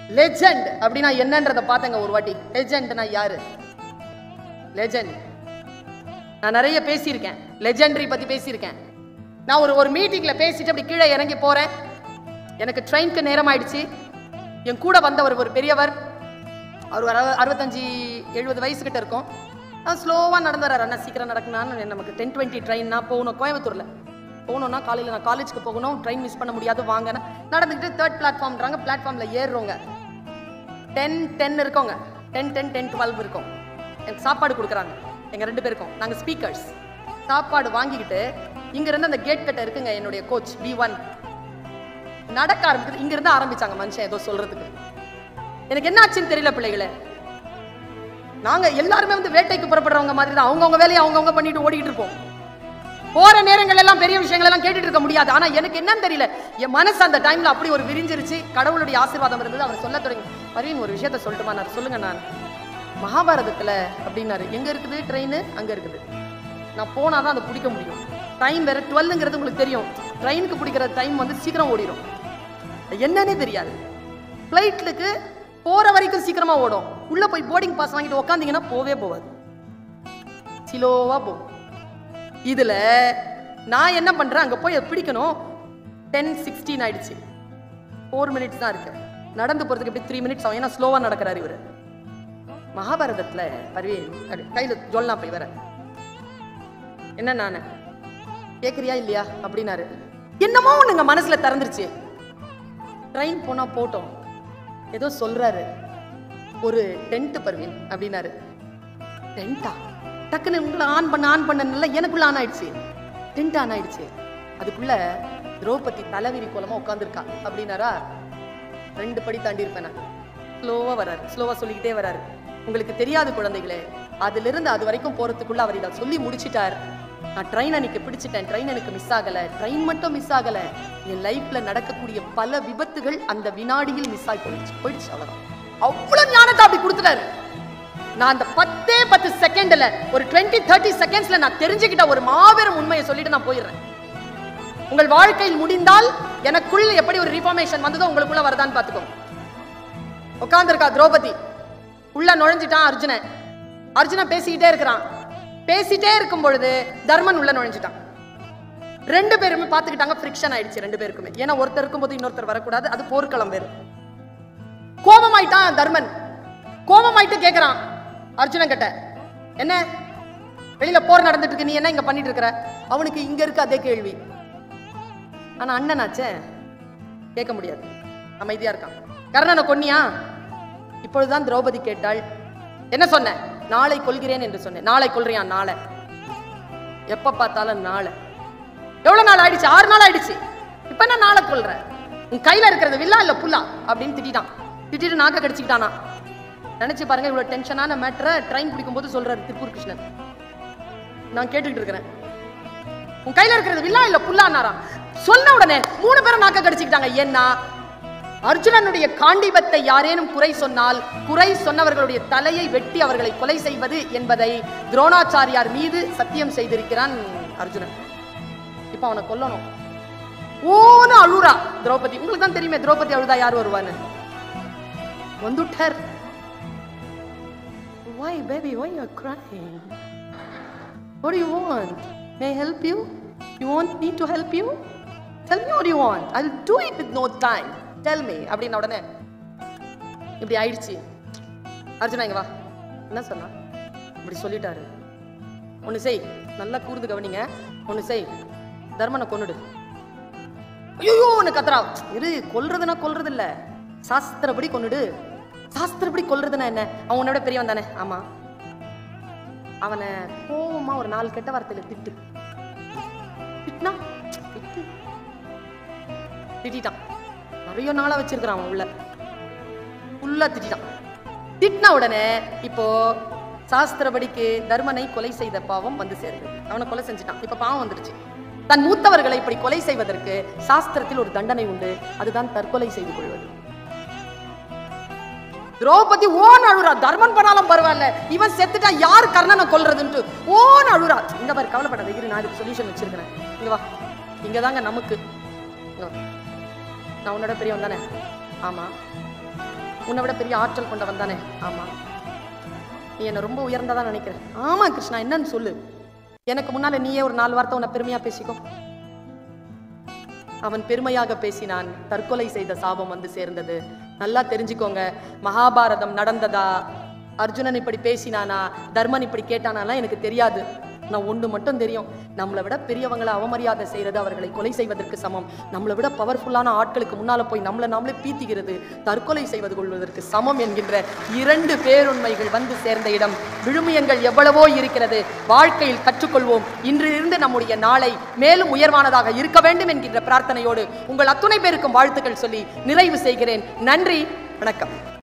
Legend அப்படின்னா என்னன்றத பார்த்தேங்க ஒரு வாட்டி லெஜெண்ட்னா யாரு லெஜெண்ட் நான் நிறைய பேசியிருக்கேன் லெஜெண்டரி பத்தி பேசியிருக்கேன் நான் ஒரு ஒரு மீட்டிங்ல பேசிட்டு அப்படி கீழே இறங்கி போறேன் எனக்கு ட்ரெயினுக்கு நேரம் ஆயிடுச்சு என் கூட வந்தவர் ஒரு பெரியவர் அவர் ஒரு அறுப- அறுபத்தஞ்சு எழுபது வயசு கிட்ட இருக்கும் ஸ்லோவாக நடந்து வர்றாரு அண்ணா சீக்கிரம் நடக்கணும்னு நமக்கு டென் டுவெண்ட்டி ட்ரெயின் நான் போகணும் கோயம்புத்தூரில் போகணும்னா காலையில் நான் காலேஜுக்கு போகணும் ட்ரெயின் மிஸ் பண்ண முடியாது வாங்கன்னு நடந்துக்கிட்டு தேர்ட் பிளாட்ஃபார்ம்ன்றாங்க பிளாட்ஃபார்மில் ஏறுறோங்க டென் டென் இருக்கோங்க டென் டென் டென் டுவெல் இருக்கும் எனக்கு சாப்பாடு கொடுக்குறாங்க எங்கள் ரெண்டு பேருக்கும் நாங்கள் ஸ்பீக்கர்ஸ் சாப்பாடு வாங்கிக்கிட்டு இங்கேருந்து அந்த கேட் கட்ட இருக்குங்க என்னுடைய கோச் பி ஒன் நடக்க ஆரம்பிக்குது இங்கிருந்து ஆரம்பிச்சாங்க மனுஷன் ஏதோ சொல்றதுக்கு எனக்கு என்ன ஆச்சுன்னு தெரியல பிள்ளைகளே நாங்க எல்லாருமே வந்து வேட்டைக்கு புறப்படுறவங்க மாதிரி தான் அவங்கவுங்க வேலையை அவங்கவுங்க பண்ணிட்டு ஓடிட்டு இருப்போம் போற நேரங்கள் எல்லாம் பெரிய விஷயங்கள் எல்லாம் கேட்டுட்டு இருக்க முடியாது ஆனா எனக்கு என்னன்னு தெரியல என் மனசு அந்த டைம்ல அப்படி ஒரு விரிஞ்சிருச்சு கடவுளுடைய ஆசீர்வாதம் இருந்தது அவர் சொல்ல தொடங்கி பரவீன் ஒரு விஷயத்த சொல்லட்டுமா நான் சொல்லுங்க நான் மகாபாரதத்துல அப்படின்னாரு எங்க இருக்குது ட்ரெயின் அங்க இருக்குது நான் போனாதான் அதை பிடிக்க முடியும் டைம் வேற டுவெல்லுங்கிறது உங்களுக்கு தெரியும் ட்ரெயினுக்கு பிடிக்கிற டைம் வந்து சீக்கிரம் ஓடிடும் என்னன்னே தெரியாது ஃப்ளைட்டுக்கு போற வரைக்கும் சீக்கிரமா ஓடும் உள்ள போய் போர்டிங் பாஸ் வாங்கிட்டு உக்காந்தீங்கன்னா போவே போகாது சிலோவா போகும் இதுல நான் என்ன பண்றேன் அங்க போய் அதை பிடிக்கணும் டென் சிக்ஸ்டீன் ஆயிடுச்சு ஃபோர் மினிட்ஸ் தான் இருக்கு நடந்து போறதுக்கு எப்படி த்ரீ மினிட்ஸ் ஆகும் ஏன்னா ஸ்லோவா நடக்கிறாரு இவரு மகாபாரதத்துல பருவே கையில ஜொல்லா போய் வர என்ன நானு கேக்குறியா இல்லையா அப்படின்னாரு என்னமோ ஒண்ணுங்க மனசுல திறந்துருச்சு ட்ரெயின் போனா போட்டோம் ஏதோ சொல்றாரு ஒரு டென்ட் பருவேன் அப்படின்னாரு டென்ட்டா டக்குன்னு உங்களை ஆன் பண்ண ஆன் பண்ணல எனக்குள்ள ஆன் ஆயிடுச்சு டென்ட் ஆன் ஆயிடுச்சு அதுக்குள்ள திரௌபதி தலைவிரி கோலமா உட்காந்துருக்கா அப்படின்னாரா ரெண்டு படி தாண்டி இருப்பேன் நான் ஸ்லோவா வராரு ஸ்லோவா சொல்லிக்கிட்டே வராரு உங்களுக்கு தெரியாது குழந்தைகளே அதுல இருந்து அது வரைக்கும் போறதுக்குள்ள அவர் இதை சொல்லி முடிச்சிட்டார் நான் ட்ரெயின் அன்னைக்கு பிடிச்சிட்டேன் ட்ரெயின் எனக்கு மிஸ் ஆகல ட்ரெயின் மட்டும் மிஸ் ஆகல என் லைஃப்ல நடக்கக்கூடிய பல விபத்துகள் அந்த வினாடியில் மிஸ் ஆகி போயிடுச்சு போயிடுச்சு அவ்வளவுதான் அவ்வளவு ஞானத்தை அப்படி கொடுத்துட்டாரு நான் அந்த பத்தே பத்து செகண்ட்ல ஒரு டுவெண்ட்டி தேர்ட்டி செகண்ட்ஸ்ல நான் தெரிஞ்சுக்கிட்ட ஒரு மாபெரும் உண்மையை சொல்லிட்டு நான் போயிடுறேன் உங்கள் வாழ்க்கையில் முடிந்தால் எனக்குள்ள எப்படி ஒரு ரிஃபார்மேஷன் வந்ததோ உங்களுக்குள்ள வருதான்னு பாத்துக்கோங்க உட்கார்ந்திருக்கா திரௌபதி உள்ள நுழைஞ்சிட்டான் அர்ஜுனன் அர்ஜுனன் பேசிக்கிட்டே இருக்கிறான் பேசிட்டே இருக்கும் பொழுது தர்மன் உள்ள நுழைஞ்சிட்டான் ரெண்டு பேருமே பார்த்துக்கிட்டாங்க ஃப்ரிக்ஷன் ஆயிடுச்சு ரெண்டு பேருக்குமே ஏன்னா ஒருத்தர் இருக்கும்போது இன்னொருத்தர் வரக்கூடாது அது போர்க்களம் வேறு கோபமாயிட்டான் தர்மன் கோபமாயிட்டு கேக்குறான் அர்ஜுனன் கிட்ட என்ன வெளியில போர் நடந்துட்டு இருக்கு நீ என்ன இங்க பண்ணிட்டு இருக்கிற அவனுக்கு இங்க இருக்கு அதே கேள்வி ஆனா அண்ணனாச்சே கேட்க முடியாது அமைதியா இருக்கான் கர்ணனை கொன்னியா இப்பொழுதுதான் திரௌபதி கேட்டாள் என்ன சொன்ன நாளை கொல்கிறேன் என்று சொன்னேன் நாளை கொல்றியான் நாளை எப்ப பார்த்தாலும் நாளை எவ்வளவு நாள் ஆயிடுச்சு ஆறு நாள் ஆயிடுச்சு இப்ப என்ன நாளை கொல்ற உன் கையில இருக்கிறது வில்லா இல்ல புல்லா அப்படின்னு திட்டிட்டான் திட்டிட்டு நாக்க கடிச்சுக்கிட்டானா நினைச்சு பாருங்க இவ்வளவு டென்ஷனான மேட்டரை ட்ரெயின் பிடிக்கும் போது சொல்றாரு திருப்பூர் கிருஷ்ணன் நான் கேட்டுக்கிட்டு இருக்கிறேன் உன் கையில இருக்கிறது வில்லா இல்ல புல்லானாரா சொன்ன உடனே மூணு பேரும் நாக்க கடிச்சுக்கிட்டாங்க ஏன்னா அர்ஜுனனுடைய காண்டிபத்தை யாரேனும் குறை சொன்னால் குறை சொன்னவர்களுடைய தலையை வெட்டி அவர்களை கொலை செய்வது என்பதை துரோணாச்சாரியார் மீது சத்தியம் செய்திருக்கிறான் அர்ஜுனன் இப்ப அவனை கொல்லணும் ஓன்னு அழுறா திரௌபதி உங்களுக்கு தான் தெரியுமே திரௌபதி அழுதா யார் வருவான்னு வந்துட்டார் Why, baby? Why you're crying? What do you want? May I help you? You want me to help you? Tell me what you want. I'll do it with no time. Tell me. அப்படின்ன உடனே இப்படி ஆயிடுச்சு அர்ஜுனா இங்க வா என்ன சொன்னா இப்படி சொல்லிட்டாரு ஒண்ணு செய் நல்லா கூர்ந்து கவனிங்க ஒண்ணு செய் தர்மனை கொன்னுடு ஐயோ உனக்கு கத்துறா இரு கொல்றதுன்னா கொல்றது இல்ல சாஸ்திரப்படி கொன்னுடு சாஸ்திரப்படி கொல்றதுன்னா என்ன அவன் உன்னோட பெரியவன் தானே ஆமா அவனை கோவமா ஒரு நாலு கெட்ட வார்த்தையில திட்டு திட்டினா திட்டு திட்டான் நிறைய நாளா வச்சிருக்கிறான் அவன் உள்ள ஃபுல்லா திட்டான் திட்டின உடனே இப்போ சாஸ்திரப்படிக்கு தர்மனை கொலை செய்த பாவம் வந்து சேருது அவனை கொலை செஞ்சுட்டான் இப்ப பாவம் வந்துடுச்சு தன் மூத்தவர்களை இப்படி கொலை செய்வதற்கு சாஸ்திரத்தில் ஒரு தண்டனை உண்டு அதுதான் தற்கொலை செய்து கொள்வது திரௌபதி ஓன் அழுறா தர்மன் பண்ணாலும் பரவாயில்ல இவன் செத்துட்டா யார் கர்ணனை கொல்றதுன்ட்டு ஓன் அழுறா இந்த மாதிரி கவலைப்படாத இரு நான் இதுக்கு சொல்யூஷன் வச்சிருக்கிறேன் இங்க வா இங்க தாங்க நமக்கு இங்க வா. நான் உன்னோட பெரியவன் தானே ஆமா உன்னை விட பெரிய ஆற்றல் கொண்டவன் தானே ஆமா நீ என்ன ரொம்ப உயர்ந்ததா நினைக்கிற ஆமா கிருஷ்ணா என்னன்னு சொல்லு எனக்கு முன்னால நீயே ஒரு நாலு வார்த்தை உன்னை பெருமையா பேசிக்கோ அவன் பெருமையாக பேசினான் தற்கொலை செய்த சாபம் வந்து சேர்ந்தது நல்லா தெரிஞ்சுக்கோங்க மகாபாரதம் நடந்ததா அர்ஜுனன் இப்படி பேசினானா தர்மன் இப்படி கேட்டானாலாம் எனக்கு தெரியாது நான் ஒன்று மட்டும் தெரியும் நம்மளை விட பெரியவங்களை அவமரியாதை செய்யறது அவர்களை கொலை செய்வதற்கு சமம் நம்மளை விட பவர்ஃபுல்லான ஆட்களுக்கு முன்னால போய் நம்மளை நாமளே பீத்திக்கிறது தற்கொலை செய்வது கொள்வதற்கு சமம் என்கின்ற இரண்டு பேருண்மைகள் வந்து சேர்ந்த இடம் விழுமியங்கள் எவ்வளவோ இருக்கிறது வாழ்க்கையில் கற்றுக்கொள்வோம் இன்றிலிருந்து நம்முடைய நாளை மேலும் உயர்வானதாக இருக்க வேண்டும் என்கின்ற பிரார்த்தனையோடு உங்கள் அத்துணை பேருக்கும் வாழ்த்துக்கள் சொல்லி நிறைவு செய்கிறேன் நன்றி வணக்கம்